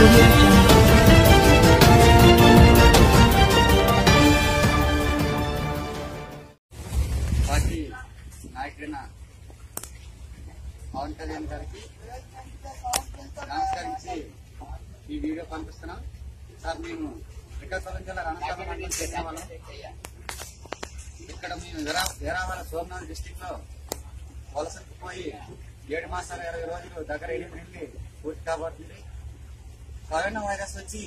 audio jungle. Party నాయకుడైన పవన్ కళ్యాణ్ గారికి నమస్కరించి ఈ వీడియో పంపిస్తున్నాం సార్ మేము శ్రీకాకుళం జిల్లా రణస్థలం మండలం చెందిన వాళ్ళం ఇక్కడ మేము వీరా వీరావాల సోమనాథ్ డిస్టిక్ లో వలసకు పోయి ఏడు మాసాల ఇరవై రోజులు దగ్గర ఎనిమిది నుండి పూర్తి కాబోతుంది కరోనా వైరస్ వచ్చి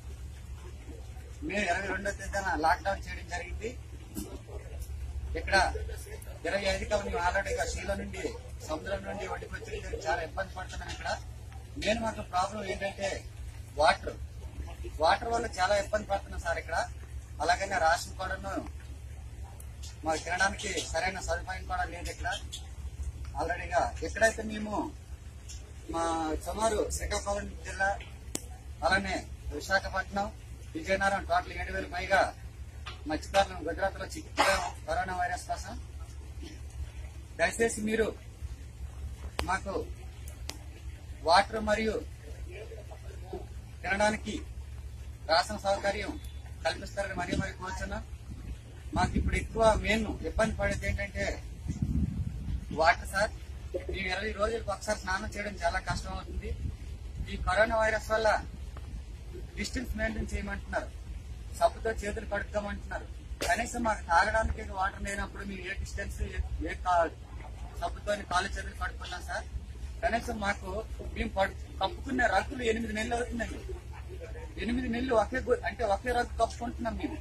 మే ఇరవై రెండో తేదీన లాక్డౌన్ చేయడం జరిగింది ఇక్కడ ఇరవై ఐదు కవి మేము ఆల్రెడీగా శీల నుండి సముద్రం నుండి ఒడ్డుకు వచ్చి చాలా ఇబ్బంది పడుతున్నాం ఇక్కడ మెయిన్ మాత్రం ప్రాబ్లం ఏంటంటే వాటర్ వాటర్ వల్ల చాలా ఇబ్బంది పడుతున్నాం సార్ ఇక్కడ అలాగనే రాషన్ కూడాను మాకు తినడానికి సరైన సదుపాయం కూడా లేదు ఇక్కడ ఆల్రెడీగా ఎక్కడైతే మేము మా సుమారు శ్రీకాకుళం జిల్లా అలానే విశాఖపట్నం విజయనగరం టోటల్ ఏడు వేల పైగా మత్స్యకారులను గుజరాత్ లో చిక్కుపోయాం కరోనా వైరస్ కోసం దయచేసి మీరు మాకు వాటర్ మరియు తినడానికి రాసిన సౌకర్యం కల్పిస్తారని మరీ మరీ కోరుచున్నాం మాకు ఇప్పుడు ఎక్కువ మెయిన్ ఇబ్బంది పడేది ఏంటంటే వాటర్ సార్ మేము ఇరవై రోజులకు ఒకసారి స్నానం చేయడం చాలా కష్టం అవుతుంది ఈ కరోనా వైరస్ వల్ల డిస్టెన్స్ మెయింటైన్ చేయమంటున్నారు సబ్బుతో చేతులు కడుక్కోమంటున్నారు కనీసం మాకు తాగడానికి వాటర్ లేనప్పుడు మేము ఏ డిస్టెన్స్ ఏ కా- సబ్బుతో కాలు చేతులు కడుక్కున్నాం సార్ కనీసం మాకు మేము పడు- కప్పుకున్న రగ్గులు ఎనిమిది నెలలు అవుతుందండి ఎనిమిది నెలలు ఒకే గు- అంటే ఒకే రగ్గు కప్పుకుంటున్నాం మేము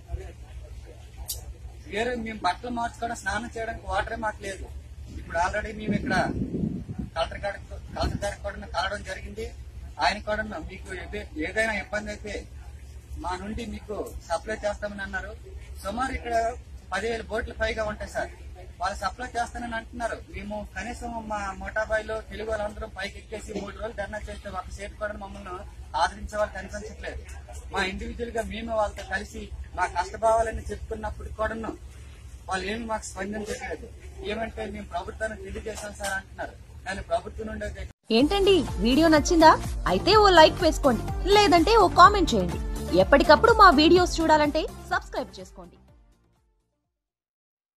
వేరే మేము బట్టలు మార్చుకోవడం స్నానం చేయడానికి వాటరే మాకు లేదు ఇప్పుడు ఆల్రెడీ మేము ఇక్కడ కలెక్టర్ గారికి కలెక్టర్ గారికి కూడా కలవడం జరిగింది ఆయన కూడా మీకు ఏదే- ఏదైనా ఇబ్బంది అయితే మా నుండి మీకు సప్లై చేస్తామని అన్నారు సుమారు ఇక్కడ పదివేల బోట్ల పైగా ఉంటాయి సార్ వాళ్ళు సప్లై చేస్తానని అంటున్నారు మేము కనీసం మా మోటాబాయిలో తెలుగు వాళ్ళందరం పైకి ఎక్కేసి మూడు రోజులు ధర్నా చేస్తే ఒక సేటు కూడా మమ్మల్ని ఆదరించే వాళ్ళు కనిపించట్లేదు మా ఇండివిజువల్ గా మేము వాళ్ళతో కలిసి మా కష్టభావాలని చెప్పుకున్నప్పుడు కూడాను వాళ్ళు ఏమి మాకు స్పందించట్లేదు ఏమంటే మేము ప్రభుత్వానికి తెలియజేశాం సార్ అంటున్నారు కానీ ప్రభుత్వం నుండి అయితే ఏంటండి వీడియో నచ్చిందా అయితే ఓ లైక్ వేసుకోండి లేదంటే ఓ కామెంట్ చేయండి ఎప్పటికప్పుడు మా వీడియోస్ చూడాలంటే సబ్స్క్రైబ్ చేసుకోండి